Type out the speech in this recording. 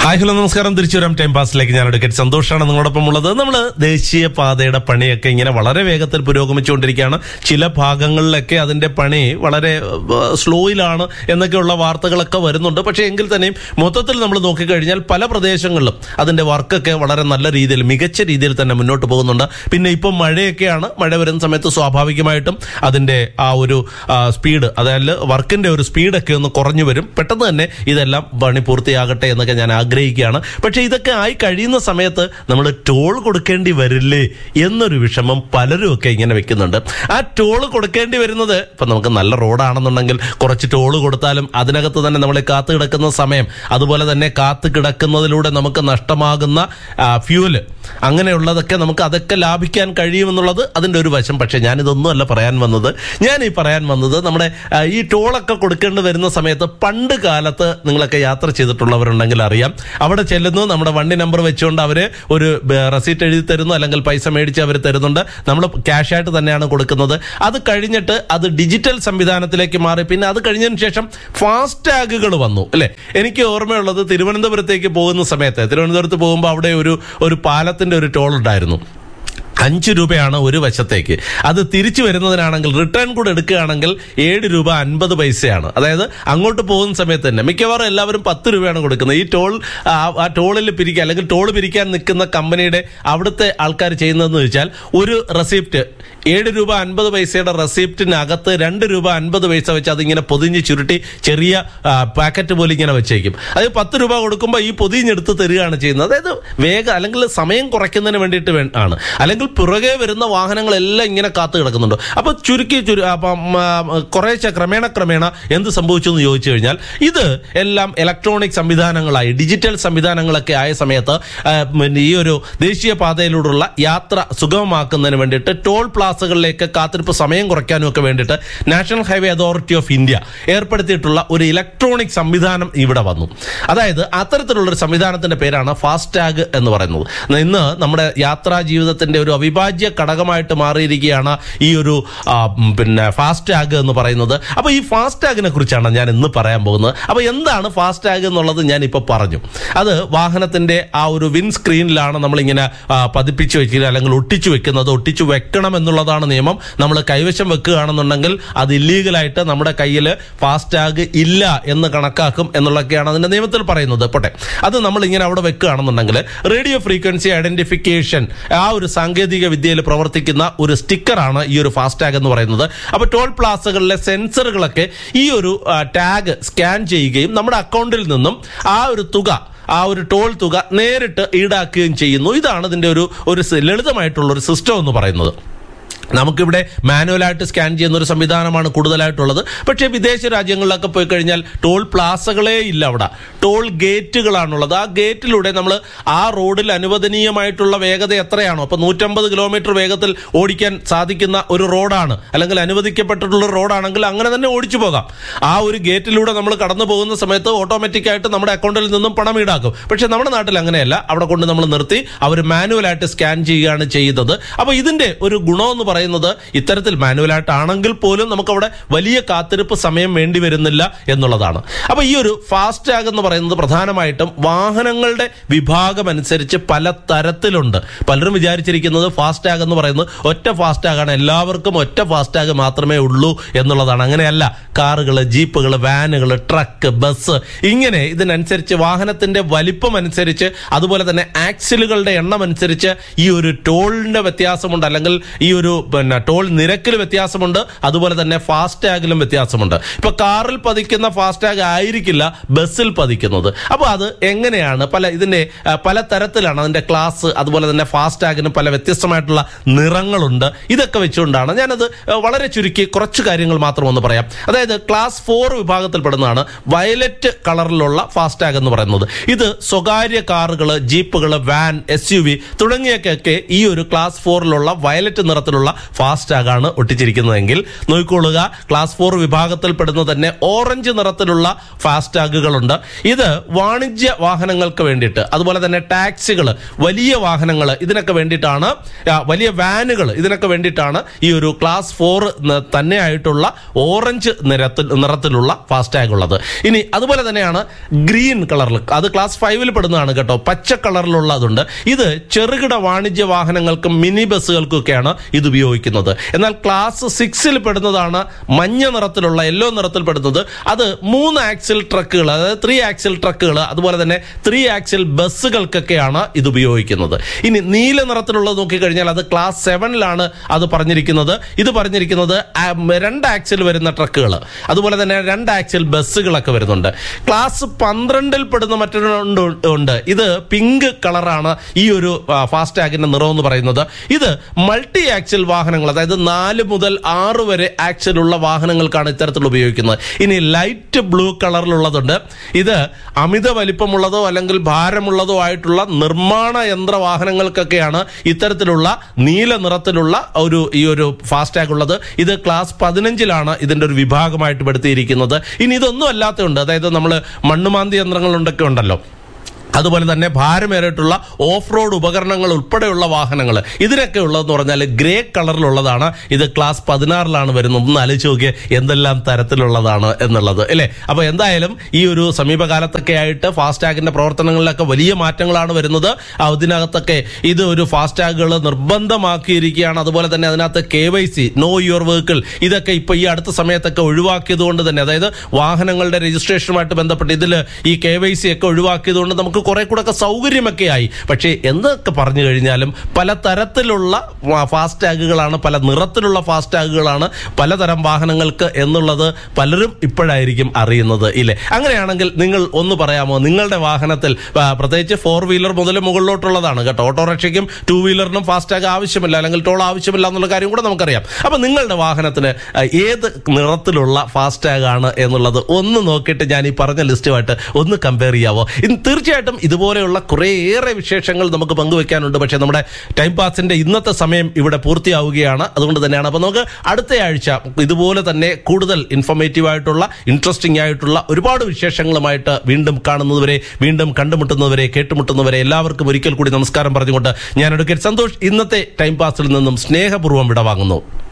hi hello നമസ്കാരം തിരിച്ചു വരാം ടൈം പാസിലേക്ക് ഞാൻ എടുക്കറ്റ് സന്തോഷമാണ് നിങ്ങളോടൊപ്പം ഉള്ളത് നമ്മൾ ദേശീയ പാതയുടെ പണിയൊക്കെ ഇങ്ങനെ വളരെ വേഗത്തിൽ പുരോഗമിച്ചുകൊണ്ടിരിക്കുകയാണ് ചില ഭാഗങ്ങളിലൊക്കെ അതിന്റെ പണി വളരെ ഏഹ്, സ്ലോയിലാണ് എന്നൊക്കെയുള്ള വാർത്തകളൊക്കെ വരുന്നുണ്ട് പക്ഷേ എങ്കിൽ തന്നെയും മൊത്തത്തിൽ നമ്മൾ നോക്കിക്കഴിഞ്ഞാൽ പല പ്രദേശങ്ങളിലും അതിന്റെ വർക്കൊക്കെ വളരെ നല്ല രീതിയിൽ മികച്ച രീതിയിൽ തന്നെ മുന്നോട്ട് പോകുന്നുണ്ട് പിന്നെ ഇപ്പം മഴയൊക്കെയാണ് മഴ വരുന്ന സമയത്ത് സ്വാഭാവികമായിട്ടും അതിന്റെ ആ ഒരു ആ, സ്പീഡ് അതായത് വർക്കിന്റെ ഒരു സ്പീഡൊക്കെ ഒന്ന് കുറഞ്ഞു വരും പെട്ടെന്ന് തന്നെ ഇതെല്ലാം പണി പൂർത്തിയാകട്ടെ എന്നൊക്കെ ഞാൻ ആഗ്രഹിക്കുകയാണ് പക്ഷേ ഇതൊക്കെ ആയി കഴിയുന്ന സമയത്ത് നമ്മൾ ടോൾ കൊടുക്കേണ്ടി വരില്ലേ എന്നൊരു വിഷമം പലരും ഒക്കെ ഇങ്ങനെ വെക്കുന്നുണ്ട് ആ ടോൾ കൊടുക്കേണ്ടി വരുന്നത് ഇപ്പൊ നമുക്ക് നല്ല റോഡാണെന്നുണ്ടെങ്കിൽ കുറച്ച് ടോൾ കൊടുത്താലും അതിനകത്ത് തന്നെ നമ്മളെ കാത്തു കിടക്കുന്ന സമയം അതുപോലെ തന്നെ കാത്തു കിടക്കുന്നതിലൂടെ നമുക്ക് നഷ്ടമാകുന്ന ആ, ഫ്യൂല് അങ്ങനെയുള്ളതൊക്കെ നമുക്ക് അതൊക്കെ ലാഭിക്കാൻ കഴിയുമെന്നുള്ളത് അതിന്റെ ഒരു വശം പക്ഷേ ഞാനിതൊന്നും അല്ല പറയാൻ വന്നത് ഞാൻ ഈ പറയാൻ വന്നത് നമ്മുടെ ആ, ഈ ടോളൊക്കെ കൊടുക്കേണ്ടി വരുന്ന സമയത്ത് പണ്ട് കാലത്ത് നിങ്ങളൊക്കെ യാത്ര ചെയ്തിട്ടുള്ളവരുണ്ടെങ്കിൽ അറിയാം അവിടെ ചെല്ലുന്നു നമ്മുടെ വണ്ടി നമ്പർ വെച്ചുകൊണ്ട് അവര് ഒരു റെസീറ്റ് എഴുതി തരുന്നു അല്ലെങ്കിൽ പൈസ മേടിച്ച് അവർ തരുന്നുണ്ട് നമ്മൾ ക്യാഷ് ആയിട്ട് തന്നെയാണ് കൊടുക്കുന്നത് അത് കഴിഞ്ഞിട്ട് അത് ഡിജിറ്റൽ സംവിധാനത്തിലേക്ക് മാറി പിന്നെ അത് കഴിഞ്ഞതിന് ശേഷം ഫാസ്ടാഗുകൾ വന്നു അല്ലെ എനിക്ക് ഓർമ്മയുള്ളത് തിരുവനന്തപുരത്തേക്ക് പോകുന്ന സമയത്ത് തിരുവനന്തപുരത്ത് പോകുമ്പോൾ അവിടെ ഒരു ഒരു പാലത്തിന്റെ ഒരു ടോൾ ഉണ്ടായിരുന്നു അഞ്ച് രൂപയാണ് ഒരു വശത്തേക്ക് അത് തിരിച്ചു വരുന്നതിനാണെങ്കിൽ റിട്ടേൺ കൂടെ എടുക്കുകയാണെങ്കിൽ ഏഴ് രൂപ അൻപത് പൈസയാണ് അതായത് അങ്ങോട്ട് പോകുന്ന സമയത്ത് തന്നെ മിക്കവാറും എല്ലാവരും പത്ത് രൂപയാണ് കൊടുക്കുന്നത് ഈ ടോൾ ആ, ആ ടോളിൽ പിരിക്കുക അല്ലെങ്കിൽ ടോൾ പിരിക്കാൻ നിൽക്കുന്ന കമ്പനിയുടെ അവിടുത്തെ ആൾക്കാർ ചെയ്യുന്നതെന്ന് വെച്ചാൽ ഒരു റെസിപ്റ്റ് ഏഴ് രൂപ അൻപത് പൈസയുടെ റെസിപ്റ്റിനകത്ത് രണ്ട് രൂപ അൻപത് പൈസ വെച്ച് അതിങ്ങനെ പൊതിഞ്ഞ് ചുരുട്ടി ചെറിയ ആ, പാക്കറ്റ് പോലെ ഇങ്ങനെ വെച്ചേക്കും അത് പത്ത് രൂപ കൊടുക്കുമ്പോൾ ഈ പൊതിഞ്ഞെടുത്ത് തരികയാണ് ചെയ്യുന്നത് അതായത് വേഗം അല്ലെങ്കിൽ സമയം കുറയ്ക്കുന്നതിന് വേണ്ടിയിട്ട് വേ- ആണ് അല്ലെങ്കിൽ പുറകെ വരുന്ന വാഹനങ്ങളെല്ലാം ഇങ്ങനെ കാത്തു കിടക്കുന്നുണ്ട് അപ്പൊ ചുരുക്കി ചുരു അപ്പം ആ, കുറേശ്ശെ ക്രമേണ ക്രമേണ എന്ത് സംഭവിച്ചു എന്ന് ചോദിച്ചു കഴിഞ്ഞാൽ ഇത് എല്ലാം ഇലക്ട്രോണിക് സംവിധാനങ്ങളായി ഡിജിറ്റൽ സംവിധാനങ്ങളൊക്കെ ആയ സമയത്ത് ആ, പിന്നെ ഈ ഒരു ദേശീയ പാതയിലൂടെയുള്ള യാത്ര സുഗമമാക്കുന്നതിന് വേണ്ടിയിട്ട് ടോൾ പ്ലാസകളിലേക്ക് കാത്തിരിപ്പ് സമയം കുറയ്ക്കാനും ഒക്കെ വേണ്ടിയിട്ട് national highway authority of India ഏർപ്പെടുത്തിയിട്ടുള്ള ഒരു ഇലക്ട്രോണിക് സംവിധാനം ഇവിടെ വന്നു അതായത് അത്തരത്തിലുള്ള ഒരു സംവിധാനത്തിന്റെ പേരാണ് ഫാസ്ടാഗ് എന്ന് പറയുന്നത് ഇന്ന് നമ്മുടെ യാത്രാ ജീവിതത്തിന്റെ ഒരു അവിഭാജ്യ ഘടകമായിട്ട് മാറിയിരിക്കുകയാണ് ഈ ഒരു ആ, ഉം, പിന്നെ ഫാസ്ടാഗ് എന്ന് പറയുന്നത് അപ്പൊ ഈ ഫാസ്ടാഗിനെ കുറിച്ചാണ് ഞാൻ ഇന്ന് പറയാൻ പോകുന്നത് അപ്പൊ എന്താണ് ഫാസ്ടാഗ് എന്നുള്ളത് ഞാൻ ഇപ്പൊ പറഞ്ഞു അത് വാഹനത്തിന്റെ ആ ഒരു വിൻ സ്ക്രീനിലാണ് നമ്മളിങ്ങനെ ആ, പതിപ്പിച്ച് വെക്കുക അല്ലെങ്കിൽ ഒട്ടിച്ചു വെക്കുന്നത് ഒട്ടിച്ചു വെക്കണം എന്നുള്ളതാണ് നിയമം നമ്മൾ കൈവശം വെക്കുകയാണെന്നുണ്ടെങ്കിൽ അത് ഇല്ലീഗലായിട്ട് നമ്മുടെ കയ്യിൽ ഫാസ്ടാഗ് ഇല്ല എന്ന് കണക്കാക്കും എന്നുള്ളതൊക്കെയാണ് അതിന്റെ നിയമത്തിൽ പറയുന്നത് പോട്ടെ അത് നമ്മൾ ഇങ്ങനെ അവിടെ വെക്കുകയാണെന്നുണ്ടെങ്കിൽ റേഡിയോ ഫ്രീക്വൻസി ഐഡന്റിഫിക്കേഷൻ ആ ഒരു സാങ്കേതിക വിദ്യയിൽ പ്രവർത്തിക്കുന്ന ഒരു സ്റ്റിക്കറാണ് ഈ ഒരു ഫാസ്ടാഗ് എന്ന് പറയുന്നത് അപ്പോൾ ടോൾ പ്ലാസകളിലെ സെൻസറുകളൊക്കെ ഈ ഒരു ടാഗ് സ്കാൻ ചെയ്യുകയും നമ്മുടെ അക്കൗണ്ടിൽ നിന്നും ആ ഒരു തുക ആ ഒരു ടോൾ തുക നേരിട്ട് ഈടാക്കുകയും ചെയ്യുന്നു ഇതാണ് ഇതിന്റെ ഒരു ഒരു സ- ലളിതമായിട്ടുള്ള ഒരു സിസ്റ്റം എന്ന് പറയുന്നത് നമുക്കിവിടെ മാനുവലായിട്ട് സ്കാൻ ചെയ്യുന്ന ഒരു സംവിധാനമാണ് കൂടുതലായിട്ടുള്ളത് പക്ഷേ വിദേശ രാജ്യങ്ങളിലൊക്കെ പോയി കഴിഞ്ഞാൽ ടോൾ പ്ലാസകളേ ഇല്ല അവിടെ ടോൾ ഗേറ്റുകളാണുള്ളത് ആ ഗേറ്റിലൂടെ നമ്മൾ ആ റോഡിൽ അനുവദനീയമായിട്ടുള്ള വേഗത എത്രയാണോ അപ്പൊ നൂറ്റമ്പത് കിലോമീറ്റർ വേഗത്തിൽ ഓടിക്കാൻ സാധിക്കുന്ന ഒരു റോഡാണ് അല്ലെങ്കിൽ അനുവദിക്കപ്പെട്ടിട്ടുള്ള ഒരു റോഡാണെങ്കിൽ അങ്ങനെ തന്നെ ഓടിച്ചു പോകാം ആ ഒരു ഗേറ്റിലൂടെ നമ്മൾ കടന്നു പോകുന്ന സമയത്ത് ഓട്ടോമാറ്റിക് ആയിട്ട് നമ്മുടെ അക്കൗണ്ടിൽ നിന്നും പണം ഈടാക്കും പക്ഷെ നമ്മുടെ നാട്ടിൽ അങ്ങനെയല്ല അവിടെ കൊണ്ട് നമ്മൾ നിർത്തി അവർ മാനുവലായിട്ട് സ്കാൻ ചെയ്യുകയാണ് ചെയ്യുന്നത് അപ്പൊ ഇതിന്റെ ഒരു ഗുണം എന്ന് പറയുന്നത് ഇത്തരത്തിൽ മാനുവലായിട്ട് ആണെങ്കിൽ പോലും നമുക്ക് അവിടെ വലിയ കാത്തിരിപ്പ് സമയം വേണ്ടി വരുന്നില്ല എന്നുള്ളതാണ് അപ്പൊ ഈ ഒരു ഫാസ്റ്റ് ടാഗ് എന്ന് പറയുന്നത് പ്രധാനമായിട്ടും വാഹനങ്ങളുടെ വിഭാഗം അനുസരിച്ച് പല തരത്തിലുണ്ട് പലരും വിചാരിച്ചിരിക്കുന്നത് ഫാസ്റ്റ് ടാഗ് എന്ന് പറയുന്നത് ഒറ്റ ഫാസ്റ്റ് ടാഗാണ് എല്ലാവർക്കും ഒറ്റ ഫാസ്റ്റ് ടാഗ് മാത്രമേ ഉള്ളൂ എന്നുള്ളതാണ് അങ്ങനെയല്ല കാറുകൾ ജീപ്പുകൾ വാനുകൾ ട്രക്ക് ബസ് ഇങ്ങനെ ഇതിനനുസരിച്ച് വാഹനത്തിന്റെ വലിപ്പം അനുസരിച്ച് അതുപോലെ തന്നെ ആക്സിലുകളുടെ എണ്ണം അനുസരിച്ച് ഈ ഒരു ടോളിന്റെ വ്യത്യാസമുണ്ട് അല്ലെങ്കിൽ ഈ ഒരു പിന്നെ ടോൾ നിരക്കിൽ വ്യത്യാസമുണ്ട് അതുപോലെ തന്നെ ഫാസ്റ്റ് ടാഗിലും വ്യത്യാസമുണ്ട് ഇപ്പൊ കാറിൽ പതിക്കുന്ന ഫാസ്റ്റ് ടാഗ് ആയിരിക്കില്ല ബസ്സിൽ പതിക്കുന്നത് അപ്പോൾ അത് എങ്ങനെയാണ് പല ഇതിന്റെ ആ, പല തരത്തിലാണ് അതിന്റെ ക്ലാസ് അതുപോലെ തന്നെ ഫാസ്റ്റ് ടാഗിന് പല വ്യത്യസ്തമായിട്ടുള്ള നിറങ്ങളുണ്ട് ഇതൊക്കെ വെച്ചുകൊണ്ടാണ് ഞാനത് ആ, വളരെ ചുരുക്കി കുറച്ച് കാര്യങ്ങൾ മാത്രം ഒന്ന് പറയാം അതായത് ക്ലാസ് ഫോർ വിഭാഗത്തിൽപ്പെടുന്നതാണ് വയലറ്റ് കളറിലുള്ള ഫാസ്റ്റ് ടാഗ് എന്ന് പറയുന്നത് ഇത് സ്വകാര്യ കാറുകൾ ജീപ്പുകൾ വാൻ എസ് യു വി തുടങ്ങിയൊക്കെ ഈ ഒരു ക്ലാസ് ഫോറിലുള്ള വയലറ്റ് നിറത്തിലുള്ള ഫാസ്റ്റ് ടാഗാണ് ഒട്ടിച്ചിരിക്കുന്നതെങ്കിൽ നോക്കിക്കൊള്ളുക ക്ലാസ് ഫോർ വിഭാഗത്തിൽപ്പെടുന്ന തന്നെ ഓറഞ്ച് നിറത്തിലുള്ള ഫാസ്റ്റ് ടാഗുകളുണ്ട് ഇത് വാണിജ്യ വാഹനങ്ങൾക്ക് വേണ്ടിയിട്ട് അതുപോലെ തന്നെ ടാക്സികൾ വലിയ വാഹനങ്ങൾ ഇതിനൊക്കെ വേണ്ടിയിട്ടാണ് ആ, വലിയ വാനുകൾ ഇതിനൊക്കെ വേണ്ടിയിട്ടാണ് ഈ ഒരു ക്ലാസ് ഫോർ തന്നെയായിട്ടുള്ള ഓറഞ്ച് നിറത്തിൽ നിറത്തിലുള്ള ഫാസ്റ്റ് ടാഗ് ഉള്ളത് ഇനി അതുപോലെ തന്നെയാണ് ഗ്രീൻ കളറിൽ അത് ക്ലാസ് ഫൈവിൽ പെടുന്നതാണ് കേട്ടോ പച്ച കളറിലുള്ളതുണ്ട് ഇത് ചെറുകിട വാണിജ്യ വാഹനങ്ങൾക്കും മിനി ബസ്സുകൾക്കും ഒക്കെയാണ് ഇത് ഉപയോഗിക്കുന്നത് എന്നാൽ ക്ലാസ് സിക്സിൽ പെടുന്നതാണ് മഞ്ഞ നിറത്തിലുള്ള യെല്ലോ നിറത്തിൽ പെടുന്നത് അത് മൂന്ന് ആക്സിൽ ട്രക്കുകൾ അതായത് ത്രീ ആക്സിൽ ട്രക്കുകൾ അതുപോലെ തന്നെ ത്രീ ആക്സിൽ ബസ്സുകൾക്കൊക്കെയാണ് ഇത് ഉപയോഗിക്കുന്നത് ഇനി നീല നിറത്തിലുള്ളത് നോക്കിക്കഴിഞ്ഞാൽ അത് ക്ലാസ് സെവനിലാണ് അത് പറഞ്ഞിരിക്കുന്നത് ഇത് പറഞ്ഞിരിക്കുന്നത് ആ, രണ്ട് ആക്സിൽ വരുന്ന ട്രക്കുകൾ അതുപോലെ തന്നെ രണ്ട് ആക്സിൽ ബസ്സുകളൊക്കെ വരുന്നുണ്ട് ക്ലാസ് പന്ത്രണ്ടിൽ പെടുന്ന മറ്റൊരു ഉണ്ട് ഉണ്ട് ഇത് പിങ്ക് കളറാണ് ഈ ഒരു ഫാസ്റ്റ് ടാഗിന്റെ നിറം എന്ന് പറയുന്നത് ഇത് മൾട്ടി ആക്സിൽ വാഹനങ്ങൾ അതായത് നാല് മുതൽ ആറ് വരെ ആക്സിലുള്ള വാഹനങ്ങൾക്കാണ് ഇത്തരത്തിൽ ഉപയോഗിക്കുന്നത് ഇനി ലൈറ്റ് ബ്ലൂ കളറിലുള്ളതുണ്ട് ഇത് അമിത വലിപ്പമുള്ളതോ അല്ലെങ്കിൽ ഭാരമുള്ളതോ ആയിട്ടുള്ള നിർമ്മാണ യന്ത്ര വാഹനങ്ങൾക്കൊക്കെയാണ് ഇത്തരത്തിലുള്ള നീല നിറത്തിലുള്ള ഒരു ഈ ഒരു ഫാസ്റ്റ് ടാഗ് ഉള്ളത് ഇത് ക്ലാസ് പതിനഞ്ചിലാണ് ഇതിന്റെ ഒരു വിഭാഗമായിട്ട് പെടുത്തിയിരിക്കുന്നത് ഇനി ഇതൊന്നും അല്ലാത്തതുണ്ട് അതായത് നമ്മൾ മണ്ണുമാന്തി യന്ത്രങ്ങളുണ്ടൊക്കെ ഉണ്ടല്ലോ അതുപോലെ തന്നെ ഭാരമേറിയിട്ടുള്ള ഓഫ് റോഡ് ഉപകരണങ്ങൾ ഉൾപ്പെടെയുള്ള വാഹനങ്ങൾ ഇതിനൊക്കെ ഉള്ളതെന്ന് പറഞ്ഞാൽ ഗ്രേ കളറിലുള്ളതാണ് ഇത് ക്ലാസ് പതിനാറിലാണ് വരുന്നത് ഒന്ന് ആലോചിച്ച് നോക്കിയേ എന്തെല്ലാം തരത്തിലുള്ളതാണ് എന്നുള്ളത് അല്ലേ അപ്പൊ എന്തായാലും ഈ ഒരു സമീപകാലത്തൊക്കെ ആയിട്ട് ഫാസ്ടാഗിന്റെ പ്രവർത്തനങ്ങളിലൊക്കെ വലിയ മാറ്റങ്ങളാണ് വരുന്നത് അതിനകത്തൊക്കെ ഇത് ഒരു ഫാസ്ടാഗുകൾ നിർബന്ധമാക്കിയിരിക്കുകയാണ് അതുപോലെ തന്നെ അതിനകത്ത് K Y C know your vehicle ഇതൊക്കെ ഇപ്പൊ ഈ അടുത്ത സമയത്തൊക്കെ ഒഴിവാക്കിയത് കൊണ്ട് തന്നെ അതായത് വാഹനങ്ങളുടെ രജിസ്ട്രേഷനുമായിട്ട് ബന്ധപ്പെട്ട് ഇതിൽ ഈ കെ വൈ സി ഒക്കെ ഒഴിവാക്കിയത് കൊണ്ട് നമുക്ക് കുറെ കൂടെ ഒക്കെ സൗകര്യമൊക്കെ ആയി പക്ഷേ എന്തൊക്കെ പറഞ്ഞു കഴിഞ്ഞാലും പല തരത്തിലുള്ള ഫാസ്റ്റ് ടാഗുകളാണ് പല നിറത്തിലുള്ള ഫാസ്റ്റ് ടാഗുകളാണ് പലതരം വാഹനങ്ങൾക്ക് എന്നുള്ളത് പലരും ഇപ്പോഴായിരിക്കും അറിയുന്നത് ഇല്ലേ അങ്ങനെയാണെങ്കിൽ നിങ്ങൾ ഒന്ന് പറയാമോ നിങ്ങളുടെ വാഹനത്തിൽ ആ, പ്രത്യേകിച്ച് ഫോർ വീലർ മുതൽ മുകളിലോട്ടുള്ളതാണ് കേട്ടോ ഓട്ടോറിക്ഷയ്ക്കും ടൂ വീലറിനും ഫാസ്റ്റ് ടാഗ് ആവശ്യമില്ല അല്ലെങ്കിൽ ടോൾ ആവശ്യമില്ല എന്നുള്ള കാര്യം കൂടെ നമുക്കറിയാം അപ്പൊ നിങ്ങളുടെ വാഹനത്തിന് ആ, ഏത് നിറത്തിലുള്ള ഫാസ്റ്റ് ടാഗ് ആണ് എന്നുള്ളത് ഒന്ന് നോക്കിയിട്ട് ഞാൻ ഈ പറഞ്ഞ ലിസ്റ്റുമായിട്ട് ഒന്ന് കമ്പയർ ചെയ്യാവോ ഇന്ന് തീർച്ചയായിട്ടും ഇതുപോലെയുള്ള കുറേയേറെ വിശേഷങ്ങൾ നമുക്ക് പങ്കുവെക്കാനുണ്ട് പക്ഷേ നമ്മുടെ ടൈം പാസിന്റെ ഇന്നത്തെ സമയം ഇവിടെ പൂർത്തിയാവുകയാണ് അതുകൊണ്ട് തന്നെയാണ് അപ്പൊ നമുക്ക് അടുത്ത ആഴ്ച ഇതുപോലെ തന്നെ കൂടുതൽ ഇൻഫോർമേറ്റീവ് ആയിട്ടുള്ള ഇൻട്രസ്റ്റിംഗ് ആയിട്ടുള്ള ഒരുപാട് വിശേഷങ്ങളുമായിട്ട് വീണ്ടും കാണുന്നതുവരെ വീണ്ടും കണ്ടുമുട്ടുന്നവരെ കേട്ടുമുട്ടുന്നവരെ എല്ലാവർക്കും ഒരിക്കൽ കൂടി നമസ്കാരം പറഞ്ഞുകൊണ്ട് ഞാൻ എടുക്കൽ സന്തോഷ് ഇന്നത്തെ ടൈം പാസിൽ നിന്നും സ്നേഹപൂർവ്വം വിടവാങ്ങുന്നു